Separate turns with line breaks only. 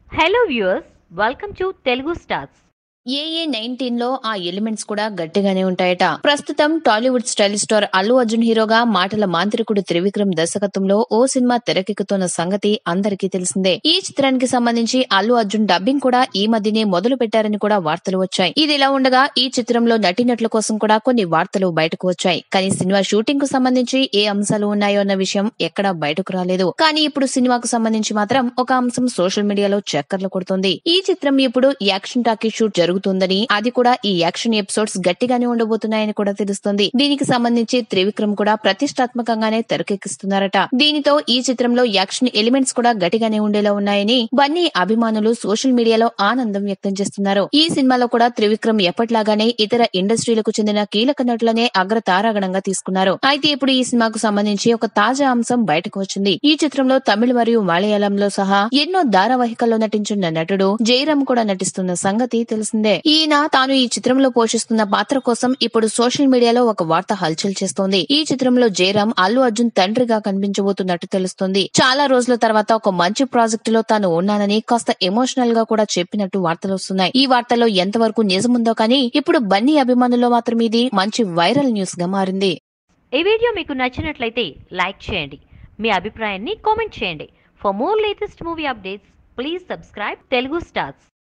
hello viewers welcome to Telugu stars
A A nineteen లో ఆ elements కూడా గట్టిగానే ఉంటాయట ప్రస్తుతం Tollywood style star Allu Arjun హీరోగా మాటల మాంత్రికుడు త్రివిక్రమ్ దర్శకత్వంలో ఓ సినిమా తెరకెక్కుతున్న సంగతి అందరికీ తెలిసిందే ఈ చిత్రానికి సంబంధించి అల్లు అర్జున్ డబ్బింగ్ కూడా ఈ మధ్యనే మొదలు పెట్టారని కూడా వార్తలు వచ్చాయి ఇది ఇలా ఉండగా ఈ చిత్రంలో నటీనటుల కోసం కూడా కొన్ని వార్తలు బయటకు వచ్చాయి కానీ సినిమా షూటింగ్ కు సంబంధించి ఏ అంశాలు ఉన్నాయో అన్న విషయం ఎక్కడా బయటకు రాలేదు కానీ ఇప్పుడు సినిమాకు సంబంధించి మాత్రం ఒక అంశం సోషల్ మీడియాలో చక్కర్లు కొడుతుంది ఈ చిత్రం ఇప్పుడు యాక్షన్ టాకీ షూట్ జరుగుతుందని అది కూడా ఈ యాక్షన్ ఎపిసోడ్స్ గట్టిగానే ఉండబోతున్నాయని కూడా తెలుస్తుంది దీనికి సంబంధించి త్రివిక్రమ్ కూడా ప్రతిష్టాత్మకంగానే తెరకెక్కిస్తున్నారట దీనితో ఈ చిత్రంలో యాక్షన్ ఎలిమెంట్స్ కూడా గట్టిగానే ఉండేలా ఉన్నాయని బన్నీ అభిమానులు సోషల్ మీడియాలో ఆనందం వ్యక్తం చేస్తున్నారు ఈ సినిమాలో కూడా త్రివిక్రమ్ ఎప్పటిలాగానే ఇతర ఇండస్ట్రీలకు చెందిన కీలక నటులనే అగ్ర తారాగణంగా తీసుకున్నారు అయితే ఇప్పుడు ఈ సినిమాకు సంబంధించి ఒక తాజా అంశం బయటకు వచ్చింది ఈ చిత్రంలో తమిళ మరియు మలయాళంలో సహా ఎన్నో ధారావాహికల్లో నటించిన నటుడు జయరామ్ కూడా నటిస్తున్న సంగతి తెలిసిందే ఈయన తాను ఈ చిత్రంలో పోషిస్తున్న పాత్ర కోసం ఇప్పుడు సోషల్ మీడియాలో ఒక వార్త హల్చల్ చేస్తోంది ఈ చిత్రంలో జయరామ్ అల్లు అర్జున్ తండ్రిగా కనిపించబోతున్నట్టు తెలుస్తుంది చాలా రోజుల తర్వాత ఒక మంచి ప్రాజెక్ట్ లో తాను ఉన్నానని కాస్త ఎమోషనల్ గా కూడా చెప్పినట్టు వార్తలు వస్తున్నాయి ఈ వార్తలో ఎంతవరకు నిజముందో కానీ ఇప్పుడు బన్నీ అభిమానుల్లో మాత్రం ఇది మంచి వైరల్ న్యూస్ గా మారింది
ఈ వీడియో మీకు నచ్చినట్లయితే లైక్ చేయండి మీ అభిప్రాయాన్ని కామెంట్ చేయండి for more latest movie updates please subscribe Telugu stars